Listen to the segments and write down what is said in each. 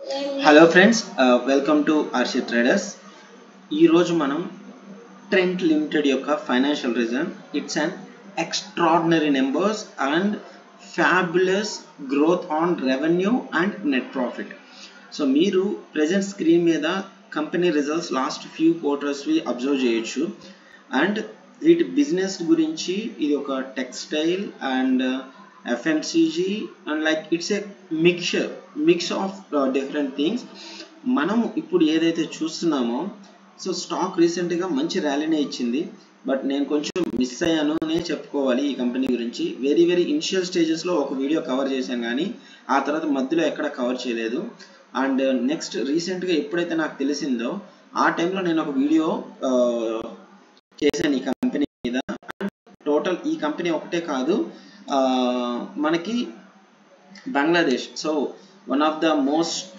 hello friends welcome to Arshi traders ఈరోజు మనం Trent limited యొక్క financial result it's an extraordinary numbers and fabulous growth on revenue and net profit so మీరు present screen మీద company results last few క్వార్టర్స్వి observe చేయొచ్చు and వీటి business గురించి ఇది ఒక textile and FMCG and like it's a mixture mix of different things మనం ఇప్పుడు ఏదైతే చూస్తున్నామో సో స్టాక్ రీసెంట్గా మంచి ర్యాలీనే ఇచ్చింది బట్ నేను కొంచెం మిస్ అయ్యాను అనే చెప్పుకోవాలి ఈ కంపెనీ గురించి వెరీ వెరీ ఇనిషియల్ స్టేజెస్లో ఒక వీడియో కవర్ చేశాను కానీ ఆ తర్వాత మధ్యలో ఎక్కడ కవర్ చేయలేదు అండ్ నెక్స్ట్ రీసెంట్గా ఎప్పుడైతే నాకు తెలిసిందో ఆ టైంలో నేను ఒక వీడియో చేశాను ఈ కంపెనీ మీద టోటల్ ఈ కంపెనీ ఒకటే కాదు మనకి Bangladesh so one of the most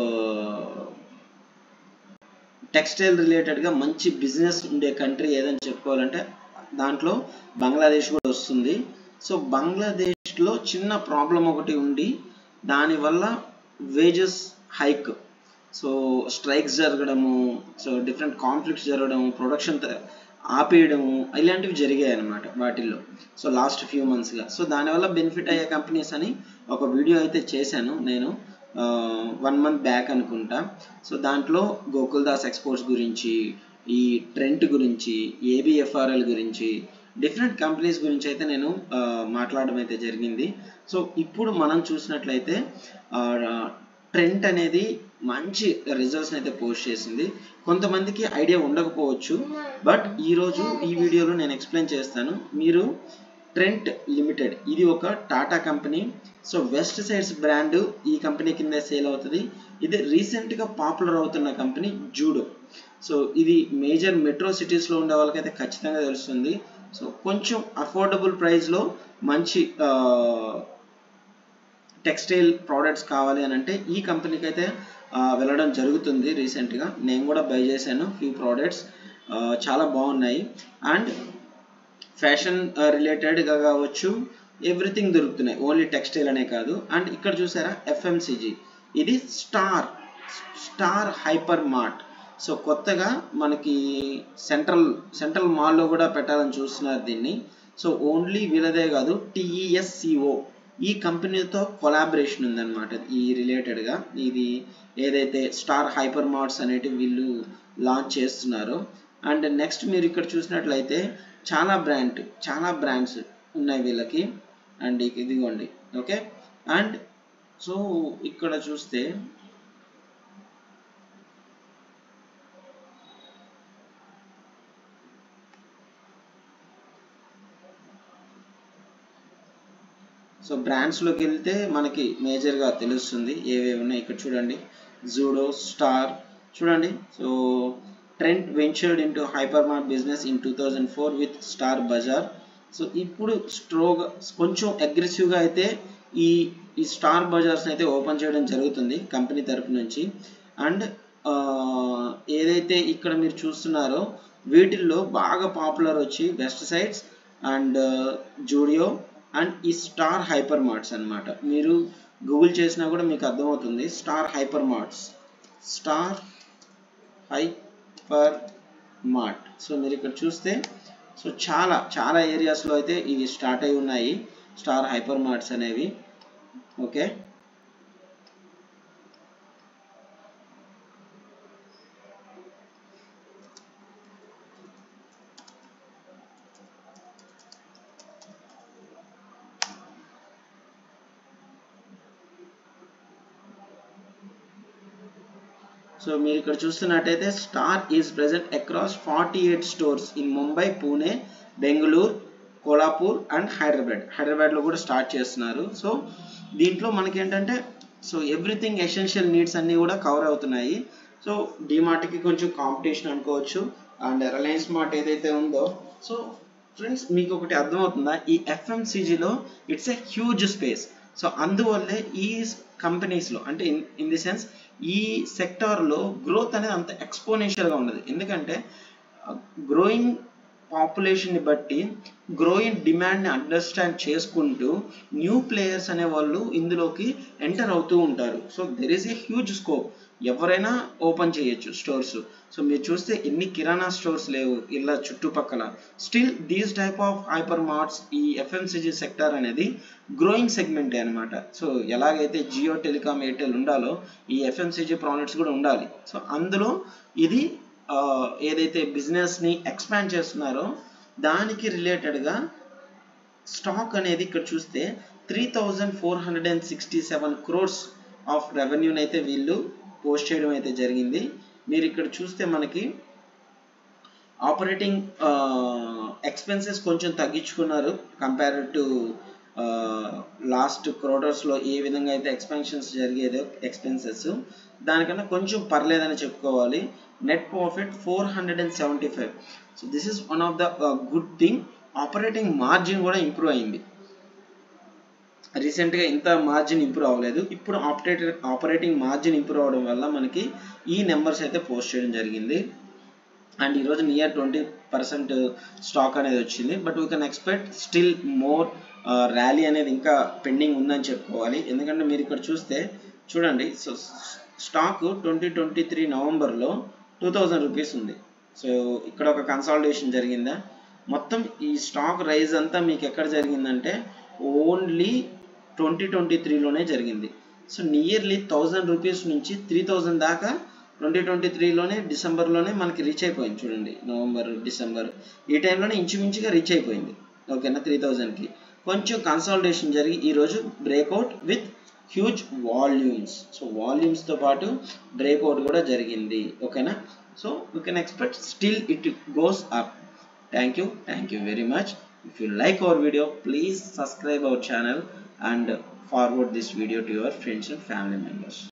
textile రిలేటెడ్గా మంచి బిజినెస్ ఉండే కంట్రీ ఏదని చెప్పుకోవాలంటే దాంట్లో బంగ్లాదేశ్ కూడా వస్తుంది సో బంగ్లాదేశ్లో చిన్న ప్రాబ్లం ఒకటి ఉండి దానివల్ల వేజెస్ హైక్ సో స్ట్రైక్స్ జరగడము సో డిఫరెంట్ కాన్ఫ్లిక్ట్స్ జరగడము ప్రొడక్షన్ ఆపేయడము ఇలాంటివి జరిగాయి అనమాట వాటిల్లో సో లాస్ట్ ఫ్యూ మంత్స్గా సో దానివల్ల బెనిఫిట్ అయ్యే కంపెనీస్ అని ఒక వీడియో అయితే చేశాను నేను వన్ మంత్ బ్యాక్ అనుకుంటా సో దాంట్లో గోకుల్ దాస్ ఎక్స్పోర్ట్స్ గురించి ఈ ట్రెంట్ గురించి ఏబిఎఫ్ఆర్ఎల్ గురించి డిఫరెంట్ కంపెనీస్ గురించి అయితే నేను మాట్లాడడం అయితే జరిగింది సో ఇప్పుడు మనం చూసినట్లయితే ట్రెంట్ అనేది మంచి రిజల్ట్స్ని అయితే పోస్ట్ చేసింది కొంతమందికి ఐడియా ఉండకపోవచ్చు బట్ ఈరోజు ఈ వీడియోలో నేను ఎక్స్ప్లెయిన్ చేస్తాను మీరు ట్రెంట్ లిమిటెడ్ ఇది ఒక Tata company so Westsides brand ఈ కంపెనీ కింద సేల్ అవుతుంది ఇది రీసెంట్గా పాపులర్ అవుతున్న కంపెనీ జూడో సో ఇది మేజర్ మెట్రో సిటీస్లో ఉండే వాళ్ళకైతే ఖచ్చితంగా తెలుస్తుంది సో కొంచెం అఫోర్డబుల్ ప్రైస్లో మంచి టెక్స్టైల్ ప్రోడక్ట్స్ కావాలి అని అంటే ఈ కంపెనీకి అయితే వెళ్ళడం జరుగుతుంది రీసెంట్గా నేను కూడా బై చేశాను ఫ్యూ ప్రోడక్ట్స్ చాలా బాగున్నాయి అండ్ ఫ్యాషన్ రిలేటెడ్గా కావచ్చు ఎవ్రీథింగ్ దొరుకుతున్నాయి ఓన్లీ టెక్స్టైల్ అనే కాదు అండ్ ఇక్కడ చూసారా ఎఫ్ఎంసిజి ఇది Star Star hyper mart so కొత్తగా మనకి సెంట్రల్ సెంట్రల్ మాల్లో కూడా పెట్టాలని చూస్తున్నారు దీన్ని సో ఓన్లీ వీళ్ళదే కాదు టిఈఎస్సిఓ ఈ కంపెనీతో కొలాబరేషన్ ఉందన్నమాట ఈ రిలేటెడ్గా ఇది ఏదైతే స్టార్ హైపర్ మార్ట్స్ అనేటివి వీళ్ళు లాంచ్ చేస్తున్నారో అండ్ నెక్స్ట్ మీరు ఇక్కడ చూసినట్లయితే చాలా బ్రాండ్ చాలా బ్రాండ్స్ ఉన్నాయి వీళ్ళకి అండ్ ఇదిగోండి ఓకే అండ్ సో ఇక్కడ చూస్తే సో బ్రాండ్స్లోకి వెళ్తే మనకి మేజర్గా తెలుస్తుంది ఏవేవి ఉన్నాయి ఇక్కడ చూడండి జూడో స్టార్ చూడండి so Trent ventured into hyper mart business in two thousand four with Star Bazaar so ఇప్పుడు స్ట్రోగా కొంచెం అగ్రెసివ్గా అయితే ఈ ఈ స్టార్ బజార్స్ అయితే ఓపెన్ చేయడం జరుగుతుంది కంపెనీ తరపు నుంచి అండ్ ఏదైతే ఇక్కడ మీరు చూస్తున్నారో వీటిల్లో బాగా పాపులర్ వచ్చి Westsides and Zudio and ఈ స్టార్ హైపర్ మార్ట్స్ అనమాట మీరు గూగుల్ చేసినా కూడా మీకు అర్థమవుతుంది Star hyper marts Star hyper mart so మీరు ఇక్కడ చూస్తే సో చాలా చాలా ఏరియాస్లో అయితే ఇవి స్టార్ట్ అయి ఉన్నాయి స్టార్ హైపర్ మార్ట్స్ అనేవి ఓకే సో మీరు ఇక్కడ చూస్తున్నట్టయితే Star is present across forty eight stores in Mumbai Pune Bengaluru Kolhapur and Hyderabad హైదరాబాద్లో కూడా స్టార్ట్ చేస్తున్నారు సో దీంట్లో మనకి ఏంటంటే సో ఎవ్రీథింగ్ ఎసెన్షియల్ నీడ్స్ అన్నీ కూడా కవర్ అవుతున్నాయి సో డిమార్ట్కి కొంచెం కాంపిటీషన్ అనుకోవచ్చు అండ్ రిలయన్స్ మార్ట్ ఏదైతే ఉందో సో ఫ్రెండ్స్ మీకు ఒకటి అర్థమవుతుందా ఈ ఎఫ్ఎంసీజీలో it's a huge space so అందువల్లే ఈ కంపెనీస్లో అంటే ఇన్ ఇన్ ది సెన్స్ ఈ సెక్టార్లో గ్రోత్ అనేది అంత ఎక్స్పోనెన్షియల్గా ఉండదు ఎందుకంటే గ్రోయింగ్ పాపులేషన్ని బట్టి గ్రోయింగ్ డిమాండ్ని అండర్స్టాండ్ చేసుకుంటూ న్యూ ప్లేయర్స్ అనే వాళ్ళు ఇందులోకి ఎంటర్ అవుతూ ఉంటారు so there is a huge scope ఎవరైనా ఓపెన్ చేయొచ్చు స్టోర్స్ సో మీరు చూస్తే ఎన్ని కిరాణా స్టోర్స్ లేవు ఇలా చుట్టుపక్కల still these type of hyper marts ఈ ఎఫ్ఎంసీజీ సెక్టర్ అనేది గ్రోయింగ్ సెగ్మెంటే అనమాట సో ఎలాగైతే జియో టెలికామ్ ఎయిర్టెల్ ఉండాలో ఈ ఎఫ్ఎంసీజీ ప్రోడక్ట్స్ కూడా ఉండాలి సో అందులో ఇది ఏదైతే బిజినెస్ని ఎక్స్పాండ్ చేస్తున్నారో దానికి రిలేటెడ్గా స్టాక్ అనేది ఇక్కడ చూస్తే three thousand four hundred and sixty seven crores of రెవెన్యూని అయితే వీళ్ళు పోస్ట్ చేయడం అయితే జరిగింది మీరు ఇక్కడ చూస్తే మనకి ఆపరేటింగ్ ఎక్స్పెన్సెస్ కొంచెం తగ్గించుకున్నారు కంపేర్ టు లాస్ట్ క్రోటర్స్లో ఏ విధంగా అయితే ఎక్స్పెన్షన్స్ జరిగేదో ఎక్స్పెన్సెస్ దానికన్నా కొంచెం పర్లేదని చెప్పుకోవాలి net profit four hundred and seventy five so this is one of the good thing operating margin కూడా ఇంప్రూవ్ అయింది రీసెంట్గా ఇంత మార్జిన్ ఇంప్రూవ్ అవ్వలేదు ఇప్పుడు ఆపరేటర్ ఆపరేటింగ్ మార్జిన్ ఇంప్రూవ్ అవడం వల్ల మనకి ఈ నెంబర్స్ అయితే పోస్ట్ చేయడం జరిగింది అండ్ ఈరోజు నియర్ ట్వంటీ పర్సెంట్ స్టాక్ అనేది వచ్చింది but we can expect still more rally అనేది ఇంకా పెండింగ్ ఉందని చెప్పుకోవాలి ఎందుకంటే మీరు ఇక్కడ చూస్తే చూడండి so stock twenty twenty three నవంబర్లో టూ థౌజండ్ రూపీస్ ఉంది సో ఇక్కడ ఒక కన్సాలిడేషన్ జరిగిందా మొత్తం ఈ స్టాక్ రైజ్ అంతా మీకు ఎక్కడ జరిగిందంటే ఓన్లీ ట్వంటీ ట్వంటీ త్రీలోనే జరిగింది సో నియర్లీ థౌజండ్ రూపీస్ నుంచి త్రీ థౌజండ్ దాకా ట్వంటీ ట్వంటీ త్రీలోనే డిసెంబర్లోనే మనకి రీచ్ అయిపోయింది చూడండి నవంబర్ డిసెంబర్ ఈ టైంలోనే ఇంచుమించుగా రీచ్ అయిపోయింది ఓకేనా త్రీ థౌజండ్కి కొంచెం కన్సాలిడేషన్ జరిగి ఈరోజు breakout with huge volumes so వాల్యూమ్స్తో పాటు బ్రేక్అవుట్ కూడా జరిగింది ఓకేనా so we can expect still it goes up thank you thank you very much if you like our video please subscribe our channel and forward this video to your friends and family members